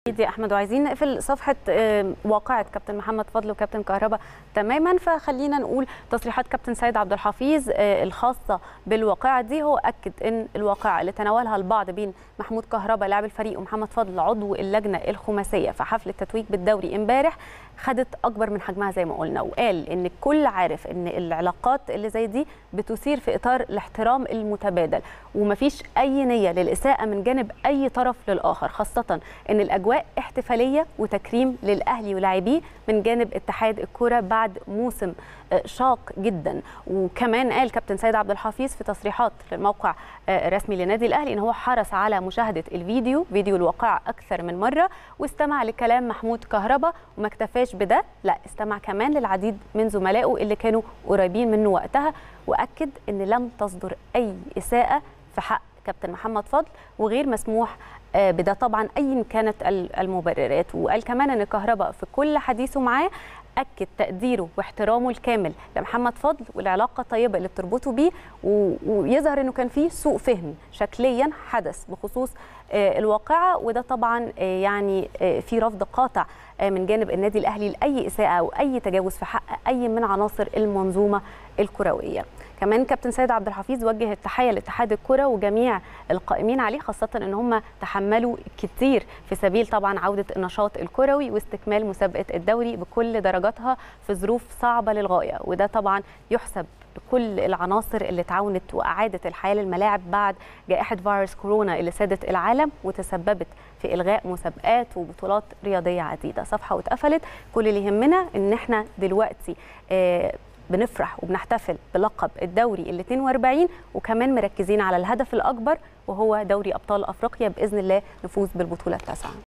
يا احمد وعايزين نقفل صفحه آه، واقعه كابتن محمد فضل وكابتن كهربا تماما فخلينا نقول تصريحات كابتن سيد عبد الحفيظ آه، الخاصه بالواقعه دي هو اكد ان الواقعه اللي تناولها البعض بين محمود كهربا لاعب الفريق ومحمد فضل عضو اللجنه الخماسيه في حفل التتويج بالدوري امبارح خدت اكبر من حجمها زي ما قلنا وقال ان الكل عارف ان العلاقات اللي زي دي بتثير في اطار الاحترام المتبادل ومفيش اي نيه للاساءه من جانب اي طرف للاخر خاصه ان الاجواء احتفاليه وتكريم للاهلي ولاعبيه من جانب اتحاد الكره بعد موسم آه، شاق جدا وكمان قال كابتن سيد عبد الحفيظ في تصريحات للموقع آه، الرسمي لنادي الاهلي ان هو حرص على مشاهده الفيديو فيديو الواقعه اكثر من مره واستمع لكلام محمود كهربا وما اكتفاش بده لا استمع كمان للعديد من زملائه اللي كانوا قريبين منه وقتها واكد ان لم تصدر اي اساءه في حق كابتن محمد فضل وغير مسموح آه، بده طبعا ايا كانت ال- المبررات وقال كمان ان كهربا في كل حديثه معاه اكد تقديره واحترامه الكامل لمحمد فضل والعلاقه الطيبه اللي بتربطه بيه و- ويظهر انه كان فيه سوء فهم شكليا حدث بخصوص آه، الواقعه وده طبعا آه، يعني آه، في رفض قاطع آه، من جانب النادي الاهلي لاي اساءه او اي تجاوز في حق اي من عناصر المنظومه الكرويه كمان كابتن سيد عبد الحفيظ وجه التحيه لاتحاد الكره وجميع القائمين عليه خاصه ان هم تحملوا كتير في سبيل طبعا عوده النشاط الكروي واستكمال مسابقه الدوري بكل درجاتها في ظروف صعبه للغايه وده طبعا يحسب لكل العناصر اللي تعاونت واعادت الحياه للملاعب بعد جائحه فيروس كورونا اللي سادت العالم وتسببت في الغاء مسابقات وبطولات رياضيه عديده صفحه واتقفلت كل اللي يهمنا ان احنا دلوقتي آه بنفرح وبنحتفل بلقب الدوري ال 42 وكمان مركزين على الهدف الاكبر وهو دوري ابطال افريقيا باذن الله نفوز بالبطوله التاسعه